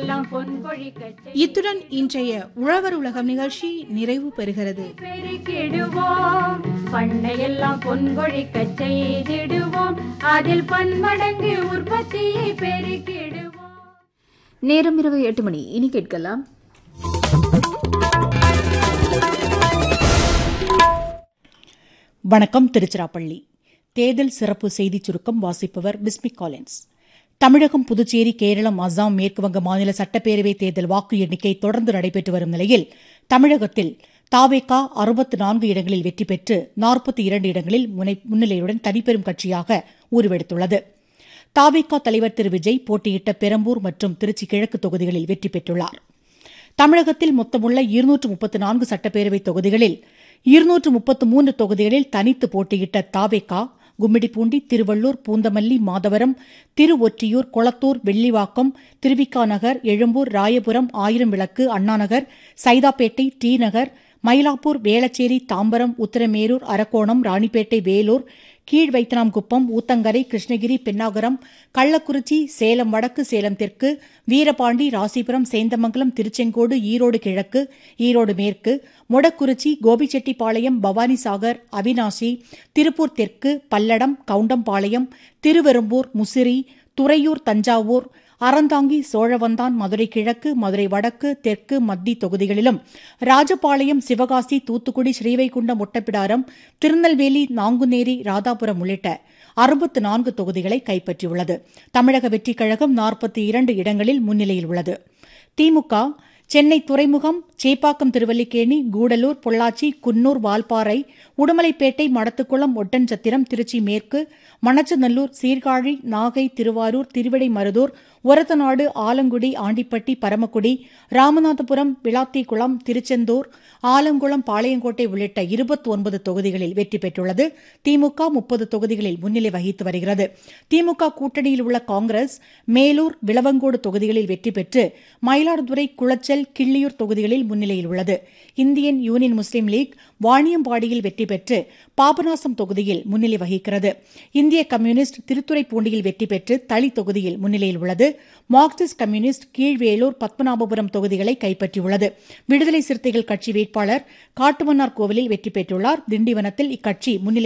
எல்லாம் பொன் கொழிக்கச் செய்து இத்துடன் இன்றைய உழவர் உலகம் நிகழ்ச்சி நிறைவு பெறுகிறது பெருக்கிடுவோம் பண்ணையெல்லாம் பொன் கொழிக்கச் செய்திடுவோம் அதில் பன்மடங்கு உற்பத்தியை பெருக்கிடுவோம் நேரம் இரவு எட்டு மணி இனி கேட்கலாம் வணக்கம் திருச்சிராப்பள்ளி தேர்தல் சிறப்பு செய்திச் சுருக்கம் வாசிப்பவர் பிஸ்மிக் காலின்ஸ் தமிழகம் புதுச்சேரி கேரளம் அசாம் மேற்குவங்க மாநில சட்டப்பேரவை தேர்தல் வாக்கு எண்ணிக்கை தொடர்ந்து நடைபெற்று வரும் நிலையில் தமிழகத்தில் தாவேகா அறுபத்து நான்கு இடங்களில் வெற்றி பெற்று நாற்பத்தி இரண்டு இடங்களில் முனை- முன்னிலையுடன் தனிப்பெரும் கட்சியாக உருவெடுத்துள்ளது தாவேகா தலைவர் திரு விஜய் போட்டியிட்ட பெரம்பூர் மற்றும் திருச்சி கிழக்கு தொகுதிகளில் வெற்றி பெற்றுள்ளார் தமிழகத்தில் மொத்தமுள்ள இருநூற்று முப்பத்து நான்கு சட்டப்பேரவை தொகுதிகளில் இருநூற்று முப்பத்து மூன்று தொகுதிகளில் தனித்து போட்டியிட்ட தாவேகா கும்மிடிப்பூண்டி திருவள்ளூர் பூந்தமல்லி மாதவரம் திருவொற்றியூர் கொளத்தூர் வெள்ளிவாக்கம் திருவிக்கா நகர் எழும்பூர் ராயபுரம் ஆயிரம் விளக்கு அண்ணாநகர் சைதாப்பேட்டை டி நகர் மயிலாப்பூர் வேளச்சேரி தாம்பரம் உத்தரமேரூர் அரக்கோணம் ராணிப்பேட்டை வேலூர் கீழ் வைத்தனாம்குப்பம் ஊத்தங்கரை கிருஷ்ணகிரி பென்னாகரம் கள்ளக்குறிச்சி சேலம் வடக்கு சேலம் தெற்கு வீரபாண்டி ராசிபுரம் சேந்தமங்கலம் திருச்செங்கோடு ஈரோடு கிழக்கு ஈரோடு மேற்கு மொடக்குறிச்சி கோபிச்செட்டிப்பாளையம் பவானிசாகர் அவினாசி திருப்பூர் தெற்கு பல்லடம் கவுண்டம்பாளையம் திருவெரும்பூர் முசிறி துறையூர் தஞ்சாவூர் அறந்தாங்கி சோழவந்தான் மதுரை கிழக்கு மதுரை வடக்கு தெற்கு மத்தி தொகுதிகளிலும் ராஜபாளையம் சிவகாசி தூத்துக்குடி ஸ்ரீவைகுண்டம் ஒட்டப்பிடாரம் திருநெல்வேலி நாங்குநேரி ராதாபுரம் உள்ளிட்ட அறுபத்து நான்கு தொகுதிகளை கைப்பற்றியுள்ளது தமிழக வெற்றிக் கழகம் நாற்பத்தி இரண்டு இடங்களில் முன்னிலையில் உள்ளது திமுக சென்னை துறைமுகம் சேப்பாக்கம் திருவல்லிக்கேணி கூடலூர் பொள்ளாச்சி குன்னூர் வால்பாறை உடுமலைப்பேட்டை மடத்துக்குளம் ஒட்டன்சத்திரம் திருச்சி மேற்கு மணச்சநல்லூர் சீர்காழி நாகை திருவாரூர் திருவிடைமருதூர் ஒரத்தநாடு ஆலங்குடி ஆண்டிப்பட்டி பரமக்குடி ராமநாதபுரம் விளாத்திக்குளம் திருச்செந்தூர் ஆலங்குளம் பாளையங்கோட்டை உள்ளிட்ட இருபத்தி ஒன்பது தொகுதிகளில் வெற்றி பெற்றுள்ளது திமுக முப்பது தொகுதிகளில் முன்னிலை வகித்து வருகிறது திமுக கூட்டணியில் உள்ள காங்கிரஸ் மேலூர் விளவங்கோடு தொகுதிகளில் வெற்றி பெற்று மயிலாடுதுறை குளச்சல் கிள்ளியூர் தொகுதிகளில் முன்னிலையில் உள்ளது இந்தியன் யூனியன் முஸ்லீம் லீக் வாணியம்பாடியில் வெற்றி பெற்று பாபநாசம் தொகுதியில் முன்னிலை வகிக்கிறது இந்திய கம்யூனிஸ்ட் திருத்துறைப்பூண்டியில் வெற்றி பெற்று தளி தொகுதியில் முன்னிலையில் உள்ளது மார்க்சிஸ்ட் கம்யூனிஸ்ட் கீழ்வேலூர் பத்மநாபபுரம் தொகுதிகளை கைப்பற்றியுள்ளது விடுதலை சிறுத்தைகள் கட்சி வேட்பாளர் காட்டுமன்னார் கோவிலில் வெற்றி பெற்றுள்ளார் திண்டிவனத்தில் இக்கட்சி முன்னிலை